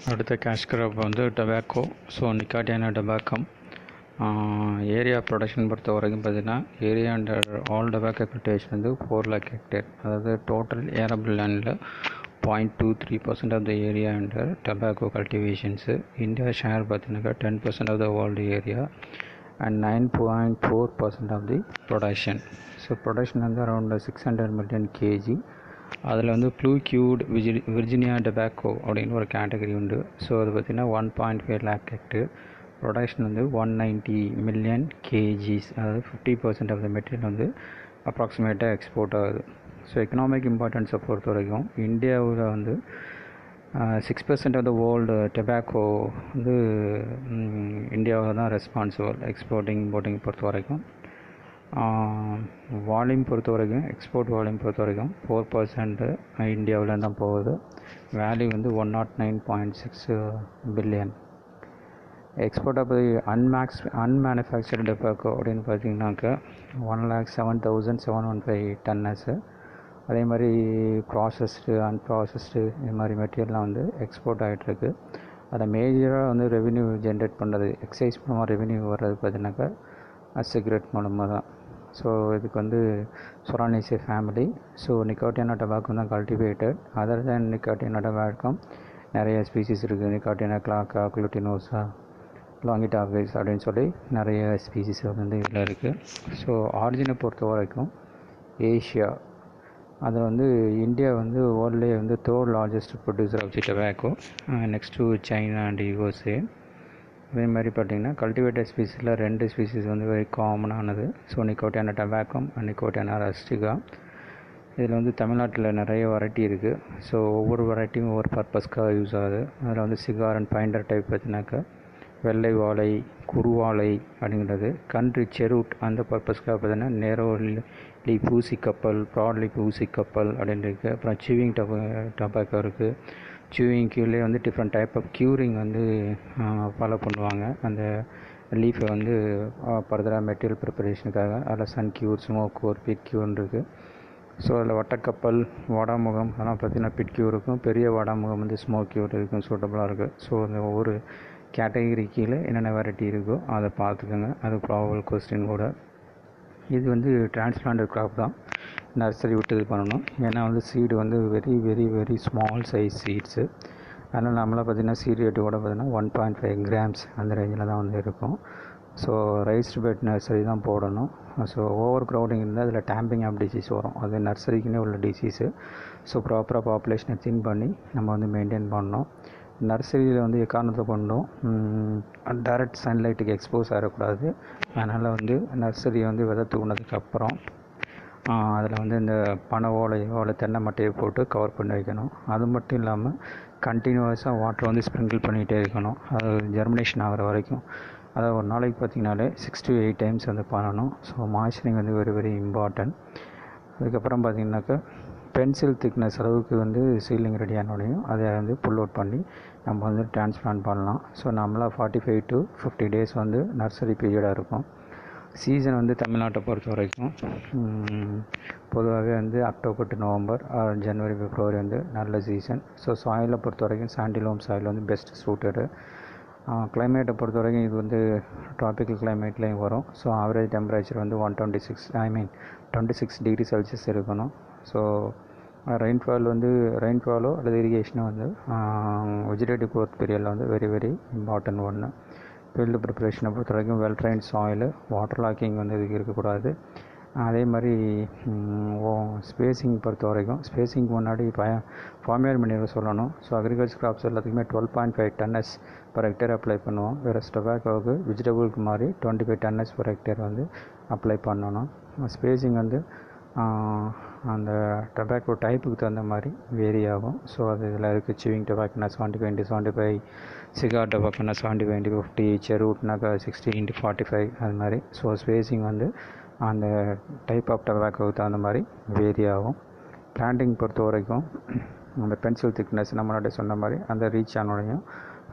அடுத்த cash crop வந்து tobacco so Nicotiana tabacum area production பொறுத்த வரைக்கும் பார்த்தீங்கன்னா area under all tobacco cultivation வந்து ஃபோர் லேக் ஹெக்டேர் அதாவது டோட்டல் ஏரபிள் லேண்டில் point two three percent of the area under tobacco கல்டிவேஷன்ஸு இந்தியா ஷேர் பார்த்தீங்கன்னாக்கா ten percent of the world area and nine point four percent of the production so production வந்து around six hundred million KG அதில் வந்து flue cured VG Virginia tobacco அப்படின்னு ஒரு category உண்டு so அது பார்த்திங்கன்னா one point five lakh hectare production வந்து one ninety million KGs அதாவது fifty percent of the material வந்து அப்ராக்சிமேட்டாக எக்ஸ்போர்ட் ஆகுது ஸோ எக்கனாமிக் இம்பார்ட்டன்ஸை பொறுத்த வரைக்கும் இந்தியாவில் வந்து six percent of the world tobacco வந்து இந்தியாவில் தான் ரெஸ்பான்சிபிள் எக்ஸ்போர்ட்டிங் இம்போர்ட்டிங் பொறுத்த வரைக்கும் வால்யூம் பொறுத்த வரைக்கும் எக்ஸ்போர்ட் வால்யூம் பொறுத்த வரைக்கும் ஃபோர் பர்சன்ட்டு இந்தியாவில் தான் போகுது வேல்யூ வந்து one naught nine point six billion export of அன்மேக்ஸ் அன்மேனுஃபேக்சர்டு டொபாக்கோ அப்படின்னு பார்த்தீங்கன்னாக்கா one lakh seven thousand seven one five tonnes அதே மாதிரி ப்ராசஸ்டு அன்ப்ராசஸ்டு இது மாதிரி மெட்டீரியல்லாம் வந்து எக்ஸ்போர்ட் ஆகிட்டுருக்கு அதை மேஜராக வந்து ரெவென்யூ ஜென்ரேட் பண்ணுறது எக்ஸைஸ் மூலமாக ரெவென்யூ வர்றது பார்த்தீங்கன்னாக்கா சிகரெட் மூலமாக தான் ஸோ இதுக்கு வந்து Solanaceae family so Nicotiana tobacco தான் cultivated other than Nicotiana tabacum நிறைய ஸ்பீசிஸ் இருக்குது நிக்கோட்டியானா கிளாக்கா குளுட்டினோசா லாங்கிட்டாவிஸ் அப்படின்னு சொல்லி நிறைய ஸ்பீசிஸ் வந்து இதில் இருக்குது ஸோ ஆரிஜினை பொறுத்த வரைக்கும் ஏஷியா அதில் வந்து இந்தியா வந்து வேர்ல்ட்லேயே வந்து third largest producer of the tobacco next to China and USA அதே மாதிரி பார்த்திங்கன்னா கல்டிவேட்டட் ஸ்பீஸில் ரெண்டு ஸ்பீசிஸ் வந்து வெரி காமனானது so Nicotiana tabacum and Nicotiana rustica இதில் வந்து தமிழ்நாட்டில் நிறைய வெரைட்டி இருக்குது ஸோ ஒவ்வொரு வெரைட்டியும் ஒவ்வொரு பர்பஸ்க்காக யூஸ் ஆகுது அதில் வந்து சிகார் அண்ட் பைண்டர் டைப் பார்த்தினாக்கா வெள்ளை வாழை குருவாழை அப்படிங்கிறது கண்ட்ரி செரூட் அந்த பர்பஸ்க்காக பார்த்தீங்கன்னா நேரோ லீ பூசி கப்பல் ப்ராட்லி பூசி கப்பல் அப்படின்னு இருக்குது அப்புறம் சிவிங் டொப டொபாக்கோ இருக்குது சிவிங் கியூலே வந்து டிஃப்ரெண்ட் டைப் ஆஃப் க்யூரிங் வந்து ஃபாலோ பண்ணுவாங்க அந்த லீஃபை வந்து ஃபர்தராக மெட்டீரியல் ப்ரிப்பரேஷனுக்காக அதில் sun cure smoke cure pit க்யூர்னு இருக்குது ஸோ அதில் வட்டக்கப்பல் வாடாமுகம் அதெல்லாம் பார்த்திங்கன்னா பிட் க்யூர் இருக்கும் பெரிய வாடாமுகம் வந்து ஸ்மோக் க்யூர் இருக்கும் சூட்டபுளாக இருக்குது ஸோ அந்த ஒவ்வொரு கேட்டகரி கீழே என்னென்ன வெரைட்டி இருக்கோ அதை பார்த்துக்கோங்க அது ப்ராபல் கொஸ்டின் கூட இது வந்து டிரான்ஸ்பிளான்டட் க்ராப் தான் நர்சரி விட்டு இது பண்ணணும் ஏன்னா வந்து சீடு வந்து very very very small size seeds அதனால் நம்மளாம் பார்த்திங்கன்னா சீடு ரேட்டு கூட பார்த்திங்கன்னா ஒன் பாயிண்ட் ஃபைவ் கிராம்ஸ் அந்த ரேஞ்சில் தான் வந்து இருக்கும் ஸோ ரைஸ்டு பெட் நர்சரி தான் போடணும் ஸோ ஓவர் க்ரௌடிங் இருந்தால் அதில் டேம்பிங் ஆஃப் டிசீஸ் வரும் அது நர்சரிக்குன்னே உள்ள டிசீஸு ஸோ ப்ராப்பராக பாப்புலேஷனை தின் பண்ணி நம்ம வந்து மெயின்டைன் பண்ணணும் நர்சரியில் வந்து எக்காரணத்தை கொண்டும் டைரக்ட் சன்லைட்டுக்கு எக்ஸ்போஸ் ஆகக்கூடாது அதனால் வந்து நர்சரியை வந்து விதை தூங்கினதுக்கப்புறம் அதில் வந்து இந்த பனை ஓலையோ இல்லை தென்னை மட்டையை போட்டு கவர் பண்ணி வைக்கணும் அது மட்டும் இல்லாமல் கண்டினியூவஸாக வாட்டர் வந்து ஸ்ப்ரிங்கிள் பண்ணிகிட்டே இருக்கணும் அது ஜெர்மினேஷன் ஆகிற வரைக்கும் அதாவது ஒரு நாளைக்கு பார்த்திங்கனாலே சிக்ஸ் டு எயிட் டைம்ஸ் வந்து பண்ணணும் ஸோ மாய்ச்சரிங் வந்து வெரி வெரி இம்பார்ட்டன்ட் அதுக்கப்புறம் பார்த்திங்கனாக்கா பென்சில் திக்னஸ் அளவுக்கு வந்து சீலிங் ரெடி ஆனோடையும் அதை வந்து புல் அவுட் பண்ணி நம்ம வந்து டிரான்ஸ்பிளான்ட் பண்ணலாம் ஸோ நம்மளாம் forty five to fifty days வந்து நர்சரி பீரியடாக இருக்கும் சீசன் வந்து தமிழ்நாட்டை பொறுத்த வரைக்கும் பொதுவாகவே வந்து October to November January February வந்து நல்ல சீசன் ஸோ சாயிலை பொறுத்த வரைக்கும் சாண்டிலோம் சாயில் வந்து பெஸ்ட் சூட்டடு கிளைமேட்டை பொறுத்த வரைக்கும் இது வந்து ட்ராபிக்கல் கிளைமேட்லேயும் வரும் ஸோ ஆவரேஜ் டெம்பரேச்சர் வந்து one twenty six I mean twenty six degree Celsius இருக்கணும் ஸோ ரெயின்ஃபால் வந்து ரெயின்ஃபாலோ அல்லது இரிகேஷனோ வந்து வெஜிடேட்டிவ் க்ரோத் பீரியடில் வந்து வெரி வெரி இம்பார்ட்டன்ட் ஒன்று ஃபீல்டு ப்ரிப்பரேஷனை பொறுத்த வரைக்கும் well drained soil water logging வந்து இதுக்கு இருக்கக்கூடாது அதே மாதிரி ஸ்பேஸிங் பொறுத்த வரைக்கும் ஸ்பேஸிங்க்கு முன்னாடி ப ஃபார்மியர் மணியில் சொல்லணும் ஸோ அக்ரிகல்ச்சர் கிராப்ஸ் எல்லாத்துக்குமே twelve point five tonnes per hectare apply பண்ணுவோம் வேறு டொபாக்கோவுக்கு வெஜிடபிளுக்கு மாதிரி twenty five tonnes per hectare வந்து அப்ளை பண்ணணும் ஸ்பேஸிங் வந்து அந்த டொபாக்கோ டைப்புக்கு தகுந்த மாதிரி வேரி ஆகும் ஸோ அது இதில் இருக்குது சிவிங் டொபாக்கோனா seventy five into seventy five cigar டொபாக்கோனா செவன்ட்டி ஃபைவ் இன்ட்டு ஃபிஃப்டி செரூட்னாக்கா சிக்ஸ்டி இன்ட்டு ஃபார்ட்டி ஃபைவ் அது மாதிரி ஸோ ஸ்பேஸிங் வந்து அந்த டைப் ஆஃப் டொபாக்கோவுக்கு தகுந்த மாதிரி வேரி ஆகும் பிளான்டிங் பொறுத்த வரைக்கும் அந்த பென்சில் திக்னஸ் நம்ம முன்னாடி சொன்ன மாதிரி அந்த ரீச் ஆனோடையும்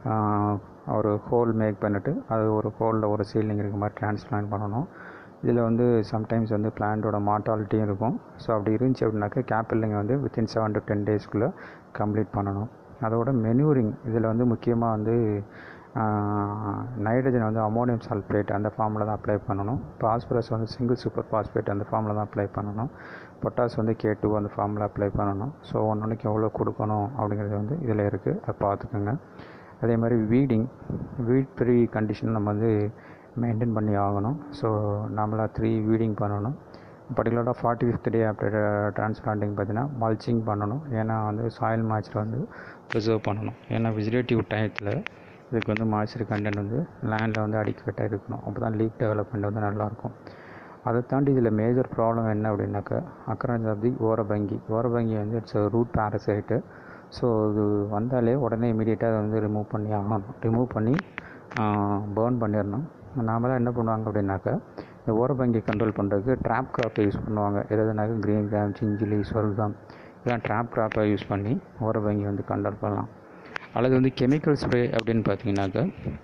ஒரு ஹோல் மேக் பண்ணிவிட்டு அது ஒரு ஹோலில் ஒரு சீலிங் இருக்க மாதிரி டிரான்ஸ்பிளான்ட் பண்ணணும் இதில் வந்து சம்டைம்ஸ் வந்து பிளான்ட்டோட மார்ட்டாலிட்டியும் இருக்கும் ஸோ அப்படி இருந்துச்சு அப்படின்னாக்கா கேப்பிள்ளிங்க வந்து வித்தின் செவன் டு டென் டேஸ்க்குள்ளே கம்ப்ளீட் பண்ணணும் அதோட மெனூரிங் இதில் வந்து முக்கியமாக வந்து நைட்ரஜன் வந்து அமோனியம் சல்ஃபேட் அந்த ஃபார்மில் தான் அப்ளை பண்ணணும் பாஸ்பரஸ் வந்து சிங்கிள் சூப்பர் பாஸ்பேட் அந்த ஃபார்மில் தான் அப்ளை பண்ணணும் பொட்டாஸ் வந்து கே டூ அந்த ஃபார்மில் அப்ளை பண்ணணும் ஸோ ஒன்றுக்கு எவ்வளோ கொடுக்கணும் அப்படிங்கிறது வந்து இதில் இருக்குது அதை பார்த்துக்கோங்க அதே மாதிரி வீடிங் வீட் ஃப்ரீ கண்டிஷன் நம்ம வந்து மெயின்டைன் பண்ணி ஆகணும் ஸோ நம்மளாக த்ரீ வீடிங் பண்ணணும் பர்டிகுலராக forty fifth day after transplanting பார்த்தீங்கன்னா மல்ச்சிங் பண்ணணும் ஏன்னா வந்து சாயில் மாய்ச்சர் வந்து ப்ரிசர்வ் பண்ணணும் ஏன்னா விஜிடேட்டிவ் டயத்தில் இதுக்கு வந்து மாய்ச்சர் கண்டென்ட் வந்து லேண்டில் வந்து அடிக்கட்டாக இருக்கணும் அப்போ தான் லீக் டெவலப்மெண்ட் வந்து நல்லாயிருக்கும் அதை தாண்டி இதில் மேஜர் ப்ராப்ளம் என்ன அப்படின்னாக்கா அக்கரன்ஸ் ஆஃப் தி ஓரபங்கி ஓரபங்கி வந்து இட்ஸ் ரூட் பேரசைட்டு ஸோ இது வந்தாலே உடனே இமீடியட்டாக அதை வந்து ரிமூவ் பண்ணி ஆகணும் ரிமூவ் பண்ணி பேர்ன் பண்ணிடணும் நாமெல்லாம் என்ன பண்ணுவாங்க அப்படின்னாக்கா இந்த ஓரபங்கி கண்ட்ரோல் பண்ணுறதுக்கு ட்ராப் கிராப்பை யூஸ் பண்ணுவாங்க எதுனாக்கா க்ரீன் கிராம் சிஞ்சிலி சொர்க்கம் இதெல்லாம் ட்ராப் கிராப்பை யூஸ் பண்ணி ஓரபங்கி வந்து கண்ட்ரோல் பண்ணலாம் அல்லது வந்து கெமிக்கல் ஸ்ப்ரே அப்படின்னு பார்த்தீங்கன்னாக்கா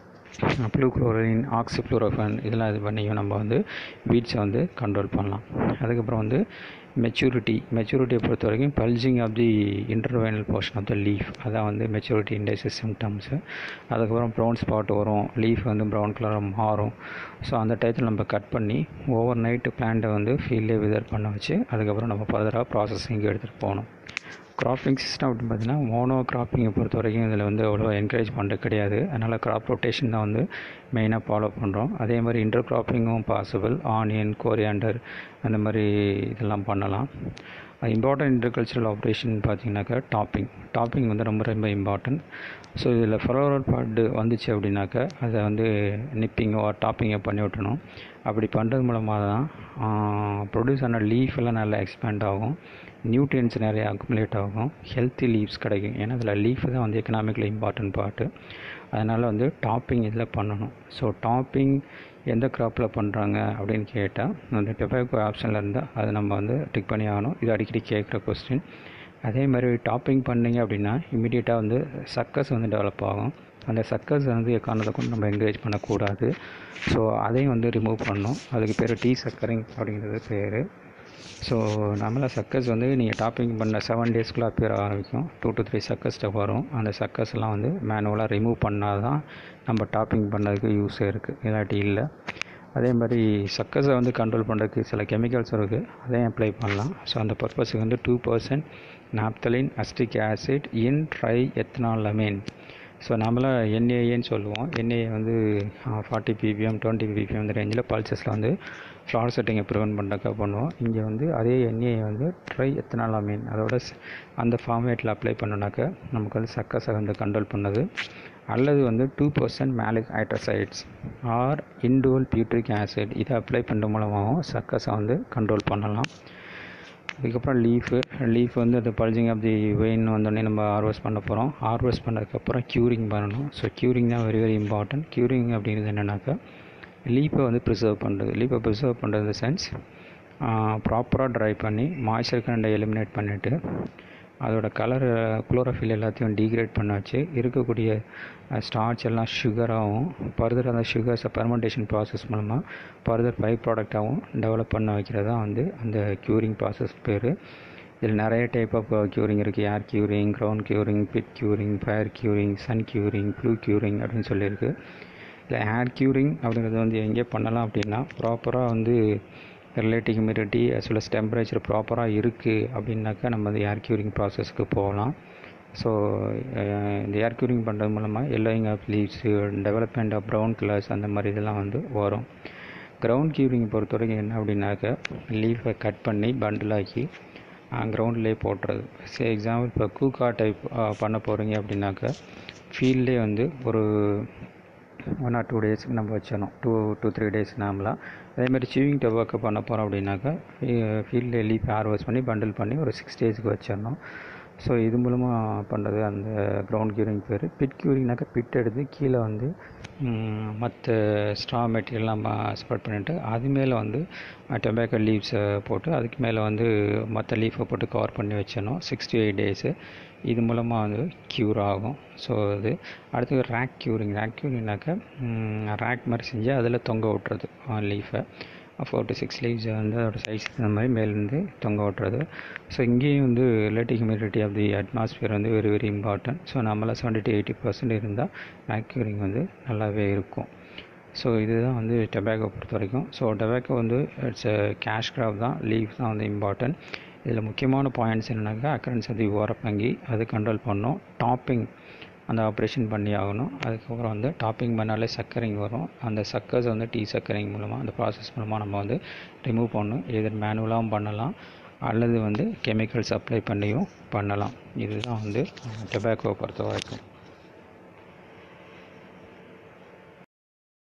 ப்ளூக்ளோரின் ஆக்சிக்ளோரோஃபன் இதெல்லாம் இது பண்ணியும் நம்ம வந்து வீட்ஸை வந்து கண்ட்ரோல் பண்ணலாம் அதுக்கப்புறம் வந்து மெச்சூரிட்டி மெச்சூரிட்டியை பொறுத்த வரைக்கும் bulging of the interveinal portion of the leaf அதான் வந்து மெச்சூரிட்டி இண்டைசஸ் சிம்டம்ஸு அதுக்கப்புறம் ப்ரௌன் ஸ்பாட் வரும் லீஃப் வந்து ப்ரௌன் கலராக மாறும் ஸோ அந்த டயத்தில் நம்ம கட் பண்ணி ஓவர் நைட்டு பிளான்ட்டை வந்து ஃபீல்டே விதர் பண்ண வச்சு அதுக்கப்புறம் நம்ம ஃபர்தராக ப்ராசஸிங் எடுத்துகிட்டு போகணும் கிராப்பிங் சிஸ்டம் அப்படின்னு பார்த்தீங்கன்னா மோனோ கிராப்பிங்கை பொறுத்த வரைக்கும் இதில் வந்து அவ்வளோ என்கரேஜ் பண்ணுறது கிடையாது அதனால் கிராப் ரொட்டேஷன் தான் வந்து மெயினாக ஃபாலோ பண்ணுறோம் அதே மாதிரி இன்டர் கிராப்பிங்கும் பாசிபிள் ஆனியன் கோரியாண்டர் அந்த மாதிரி இதெல்லாம் பண்ணலாம் இம்பார்ட்டன்ட் இன்டர்கல்ச்சரல் ஆப்ரேஷன் பார்த்தீங்கன்னாக்கா டாப்பிங் டாப்பிங் வந்து ரொம்ப ரொம்ப இம்பார்ட்டன்ட் ஸோ இதில் ஃபரோவர் பார்ட்டு வந்துச்சு அப்படின்னாக்கா அதை வந்து நிப்பிங்கோ டாப்பிங்கோ பண்ணி விட்டணும் அப்படி பண்ணுறது மூலமாக தான் ப்ரொடியூஸ் ஆன லீஃப் எல்லாம் நல்லா எக்ஸ்பேண்ட் ஆகும் நியூட்ரியன்ஸ் நிறைய அக்குமுலேட் ஆகும் ஹெல்த்தி லீவ்ஸ் கிடைக்கும் ஏன்னா அதில் லீஃப் தான் வந்து எக்கனாமிக்கலி இம்பார்ட்டன்ட் பார்ட்டு அதனால் வந்து டாப்பிங் இதில் பண்ணணும் ஸோ டாப்பிங் எந்த க்ராப்பில் பண்ணுறாங்க அப்படின்னு கேட்டால் அந்த டெபாக்கோ ஆப்ஷனில் இருந்தால் அதை நம்ம வந்து டிக் பண்ணி ஆகணும் இது அடிக்கடி கேட்குற கொஸ்டின் அதே மாதிரி டாப்பிங் பண்ணிங்க அப்படின்னா இமீடியட்டாக வந்து சக்கஸ் வந்து டெவலப் ஆகும் அந்த சக்கஸ் வந்து எக்காரணத்தை கொண்டு நம்ம என்கரேஜ் பண்ணக்கூடாது ஸோ அதையும் வந்து ரிமூவ் பண்ணணும் அதுக்கு பேர் டீ சக்கரிங் அப்படிங்கிறது பேர் ஸோ நம்மள சக்கஸ் வந்து நீங்கள் டாப்பிங் பண்ண செவன் டேஸ்க்குள்ளே அப்பியர் ஆரம்பிக்கும் டூ டு த்ரீ சக்கஸ்ட்டை வரும் அந்த சக்கஸ்லாம் வந்து மேனுவலாக ரிமூவ் பண்ணால் தான் நம்ம டாப்பிங் பண்ணதுக்கு யூஸே இருக்குது இல்லாட்டி இல்லை அதே மாதிரி சக்கஸை வந்து கண்ட்ரோல் பண்ணுறதுக்கு சில கெமிக்கல்ஸ் இருக்குது அதையும் அப்ளை பண்ணலாம் ஸோ அந்த பர்பஸுக்கு வந்து two percent naphthalene acetic acid in triethanolamine so நம்மளாம் என்ஏஏன்னு சொல்லுவோம் என்ஏஏ வந்து ஃபார்ட்டி பிபிஎம் டுவெண்ட்டி பிபிஎம் இந்த ரேஞ்சில் பல்சஸில் வந்து ஃப்ளார் செட்டிங்கை ப்ரிவென்ட் பண்ணுறதுக்காக பண்ணுவோம் இங்கே வந்து அதே என்ஏஏ வந்து ட்ரை எத்தனாலமீன் அதோட அந்த ஃபார்மேட்டில் அப்ளை பண்ணோன்னாக்கா நமக்கு வந்து சக்கஸை வந்து கண்ட்ரோல் பண்ணுது அல்லது வந்து two percent maleic hydrazides or indole butyric acid இதை அப்ளை பண்ணுற மூலமாகவும் சக்கஸை வந்து கண்ட்ரோல் பண்ணலாம் அதுக்கப்புறம் லீஃபு லீஃப் வந்து அது பல்ஜிங் ஆஃப் தி வெயின் வந்தோடனே நம்ம ஹார்வெஸ்ட் பண்ண போகிறோம் ஹார்வெஸ்ட் பண்ணதுக்கப்புறம் க்யூரிங் பண்ணணும் ஸோ க்யூரிங் தான் வெரி வெரி இம்பார்ட்டன்ட் க்யூரிங் அப்படிங்கிறது என்னென்னாக்கா லீஃபை வந்து ப்ரிசர்வ் பண்ணுறது லீஃபை ப்ரிசர்வ் பண்ணுறது சென்ஸ் ப்ராப்பராக ட்ரை பண்ணி மாய்ச்சர் கண்டை எலிமினேட் பண்ணிவிட்டு அதோட கலர் குளோரோஃபில் எல்லாத்தையும் டீக்ரேட் பண்ண வச்சு இருக்கக்கூடிய ஸ்டார்ச் எல்லாம் சுகராகவும் ஃபர்தர் அந்த சுகர்ஸை பர்மெண்டேஷன் ப்ராசஸ் மூலமாக ஃபர்தர் பை ப்ராடக்டாகவும் டெவலப் பண்ண வைக்கிறது தான் வந்து அந்த க்யூரிங் ப்ராசஸ் பேர் இதில் நிறைய டைப் ஆஃப் க்யூரிங் இருக்குது air curing ground curing pit curing fire curing sun curing flue curing அப்படின்னு சொல்லியிருக்கு இல்லை ஏர் க்யூரிங் அப்படிங்கிறது வந்து எங்கே பண்ணலாம் அப்படின்னா ப்ராப்பராக வந்து relative humidity as well as temperature ப்ராப்பராக இருக்குது அப்படின்னாக்கா நம்ம வந்து ஏர் க்யூரிங் ப்ராசஸ்க்கு போகலாம் ஸோ இந்த ஏர் க்யூரிங் பண்ணுறது மூலமாக yellowing of leaves development of brown colours அந்த மாதிரி இதெல்லாம் வந்து வரும் கிரவுண்ட் க்யூரிங் பொறுத்த வரைக்கும் என்ன அப்படின்னாக்கா லீஃபை கட் பண்ணி பண்டிலாக்கி கிரவுண்ட்லேயே போட்டுறது சரி எக்ஸாம்பிள் இப்போ கூக்கா டைப் பண்ண போகிறீங்க அப்படின்னாக்கா ஃபீல்டே வந்து ஒரு ஒன் ஆர் டூ டேஸ்க்கு நம்ம வச்சிடணும் டூ டூ த்ரீ டேஸ் நாமலாம் அதேமாதிரி சிவிங் டொபாக்கோ பண்ண போகிறோம் அப்படின்னாக்கா ஃபீல்டில் லீஃப் ஹார்வெஸ்ட் பண்ணி பண்டில் பண்ணி ஒரு சிக்ஸ் டேஸ்க்கு வச்சிடணும் ஸோ இது மூலமாக பண்ணுறது அந்த கிரவுண்ட் க்யூரிங் பேர் பிட் க்யூரிங்னாக்கா பிட் எடுத்து கீழே வந்து மற்ற ஸ்ட்ரா மெட்டீரியல்லாம் ஸ்ப்ரெட் பண்ணிவிட்டு அது மேலே வந்து டொபாக்கோ லீவ்ஸை போட்டு அதுக்கு மேலே வந்து மற்ற லீஃபை போட்டு கவர் பண்ணி வச்சிடணும் சிக்ஸ் டு எயிட் டேஸு இது மூலமாக வந்து க்யூர் ஆகும் ஸோ இது அடுத்து ரேக் க்யூரிங் ரேக் க்யூரிங்னாக்கா ரேக் மாதிரி செஞ்சு அதில் தொங்க விட்டுறது லீஃபை ஃபோர் டு சிக்ஸ் லீவ்ஸ் வந்து அதோட சைஸ் இந்த மாதிரி மேலேருந்து தொங்க விட்டுறது ஸோ இங்கேயும் வந்து relative humidity of the atmosphere வந்து வெரி வெரி இம்பார்ட்டன்ட் ஸோ நம்மள செவன்டி டு எயிட்டி பர்சன்ட் இருந்தால் வேக்யூரிங் வந்து நல்லாவே இருக்கும் ஸோ இதுதான் வந்து டொபேக்கோ பொறுத்த வரைக்கும் ஸோ டொபேக்கோ வந்து இட்ஸ் கேஷ் கிராப் தான் லீவ் தான் வந்து இம்பார்ட்டன்ட் இதில் முக்கியமான பாயிண்ட்ஸ் என்னன்னாக்கா அக்கரன்ஸ் வந்து ஓரப்பங்கி அது கண்ட்ரோல் பண்ணணும் டாப்பிங் அந்த ஆப்ரேஷன் பண்ணி ஆகணும் அதுக்கப்புறம் வந்து டாப்பிங் பண்ணாலே சக்கரிங் வரும் அந்த சக்கர்ஸ் வந்து டீ சக்கரிங் மூலமாக அந்த ப்ராசஸ் மூலமாக நம்ம வந்து ரிமூவ் பண்ணணும் எதிர் மேனுவலாகவும் பண்ணலாம் அல்லது வந்து கெமிக்கல்ஸ் அப்ளை பண்ணியும் பண்ணலாம் இதுதான் வந்து டொபேக்கோ பொறுத்த வரைக்கும்